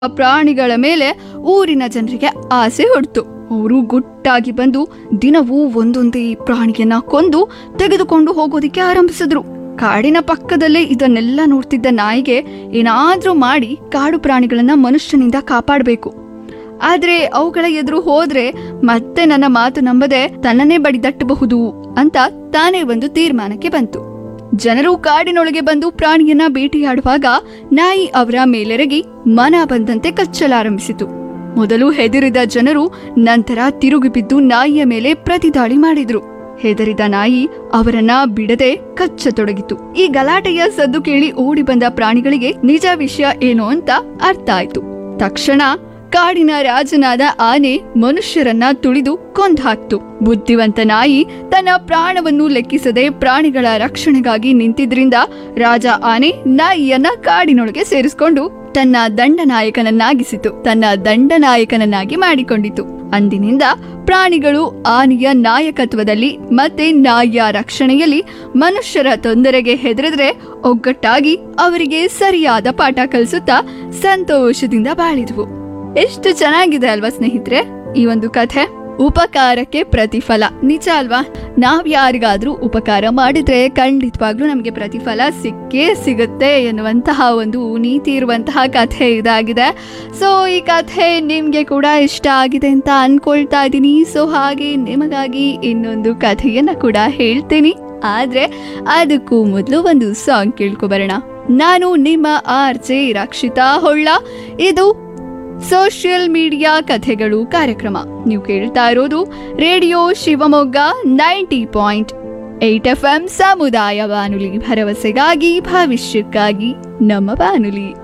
ಆ ಪ್ರಾಣಿಗಳ ಮೇಲೆ ಊರಿನ ಜನರಿಗೆ ಆಸೆ ಹೊಡ್ತು ಅವರು ಗುಟ್ಟಾಗಿ ಬಂದು ದಿನವೂ ಒಂದೊಂದೇ ಪ್ರಾಣಿಯನ್ನ ಕೊಂದು ತೆಗೆದುಕೊಂಡು ಹೋಗೋದಿಕ್ಕೆ ಆರಂಭಿಸಿದ್ರು ಕಾಡಿನ ಪಕ್ಕದಲ್ಲೇ ಇದನ್ನೆಲ್ಲ ನೋಡ್ತಿದ್ದ ನಾಯಿಗೆ ಏನಾದ್ರೂ ಮಾಡಿ ಕಾಡು ಪ್ರಾಣಿಗಳನ್ನ ಮನುಷ್ಯನಿಂದ ಕಾಪಾಡಬೇಕು ಆದ್ರೆ ಅವುಗಳ ಎದುರು ಹೋದ್ರೆ ಮತ್ತೆ ನನ್ನ ಮಾತು ನಂಬದೆ ತನ್ನನ್ನೇ ಬಡಿದಟ್ಟಬಹುದು ಅಂತ ತಾನೇ ಒಂದು ತೀರ್ಮಾನಕ್ಕೆ ಬಂತು ಜನರು ಕಾಡಿನೊಳಗೆ ಬಂದು ಪ್ರಾಣಿಯನ್ನ ಬೇಟೆಯಾಡುವಾಗ ನಾಯಿ ಅವರ ಮೇಲೆರಗಿ ಮನ ಬಂದಂತೆ ಕಚ್ಚಲಾರಂಭಿಸಿತು ಮೊದಲು ಹೆದರಿದ ಜನರು ನಂತರ ತಿರುಗಿ ಬಿದ್ದು ನಾಯಿಯ ಮೇಲೆ ಪ್ರತಿದಾಳಿ ಮಾಡಿದ್ರು ಹೆದರಿದ ನಾಯಿ ಅವರನ್ನ ಬಿಡದೆ ಕಚ್ಚತೊಡಗಿತು ಈ ಗಲಾಟೆಯ ಸದ್ದು ಕೇಳಿ ಓಡಿ ಬಂದ ಪ್ರಾಣಿಗಳಿಗೆ ನಿಜ ವಿಷಯ ಏನು ಅಂತ ಅರ್ಥ ಆಯ್ತು ತಕ್ಷಣ ಕಾಡಿನ ರಾಜನಾದ ಆನೆ ಮನುಷ್ಯರನ್ನ ತುಳಿದು ಕೊಂದ್ಹಾಕ್ತು ಬುದ್ಧಿವಂತ ನಾಯಿ ತನ್ನ ಪ್ರಾಣವನ್ನು ಲೆಕ್ಕಿಸದೆ ಪ್ರಾಣಿಗಳ ರಕ್ಷಣೆಗಾಗಿ ನಿಂತಿದ್ರಿಂದ ರಾಜ ಆನೆ ನಾಯಿಯನ್ನ ಕಾಡಿನೊಳಗೆ ಸೇರಿಸಿಕೊಂಡು ತನ್ನ ದಂಡನಾಯಕನನ್ನಾಗಿಸಿತು ತನ್ನ ದಂಡನಾಯಕನನ್ನಾಗಿ ಮಾಡಿಕೊಂಡಿತು ಅಂದಿನಿಂದ ಪ್ರಾಣಿಗಳು ಆನೆಯ ನಾಯಕತ್ವದಲ್ಲಿ ಮತ್ತೆ ನಾಯಿಯ ರಕ್ಷಣೆಯಲ್ಲಿ ಮನುಷ್ಯರ ತೊಂದರೆಗೆ ಹೆದರಿದ್ರೆ ಒಗ್ಗಟ್ಟಾಗಿ ಅವರಿಗೆ ಸರಿಯಾದ ಪಾಠ ಕಲಿಸುತ್ತಾ ಸಂತೋಷದಿಂದ ಬಾಳಿದ್ವು ಎಷ್ಟು ಚೆನ್ನಾಗಿದೆ ಅಲ್ವಾ ಸ್ನೇಹಿತರೆ ಈ ಒಂದು ಕಥೆ ಉಪಕಾರಕ್ಕೆ ಪ್ರತಿಫಲ ನಿಜ ಅಲ್ವಾ ನಾವ್ ಯಾರಿಗಾದ್ರೂ ಉಪಕಾರ ಮಾಡಿದ್ರೆ ಖಂಡಿತವಾಗ್ಲೂ ನಮಗೆ ಪ್ರತಿಫಲ ಸಿಕ್ಕೇ ಸಿಗುತ್ತೆ ಎನ್ನುವಂತಹ ಒಂದು ನೀತಿ ಇರುವಂತಹ ಕಥೆ ಇದಾಗಿದೆ ಸೊ ಈ ಕಥೆ ನಿಮ್ಗೆ ಕೂಡ ಇಷ್ಟ ಆಗಿದೆ ಅಂತ ಅನ್ಕೊಳ್ತಾ ಇದ್ದೀನಿ ಸೊ ಹಾಗೆ ನಿಮಗಾಗಿ ಇನ್ನೊಂದು ಕಥೆಯನ್ನ ಕೂಡ ಹೇಳ್ತೀನಿ ಆದ್ರೆ ಅದಕ್ಕೂ ಮೊದಲು ಒಂದು ಸಾಂಗ್ ಕೇಳ್ಕೊಬರೋಣ ನಾನು ನಿಮ್ಮ ಆರ್ ಜೆ ರಕ್ಷಿತಾ ಹೊಳ್ಳ ಇದು ಸೋಷಿಯಲ್ ಮೀಡಿಯಾ ಕಥೆಗಳು ಕಾರ್ಯಕ್ರಮ ನೀವು ಕೇಳ್ತಾ ಇರೋದು radio Shivamogga ninety point eight F M ಸಮುದಾಯ ಬಾನುಲಿ ಭರವಸೆಗಾಗಿ ಭವಿಷ್ಯಕ್ಕಾಗಿ ನಮ್ಮ ಬಾನುಲಿ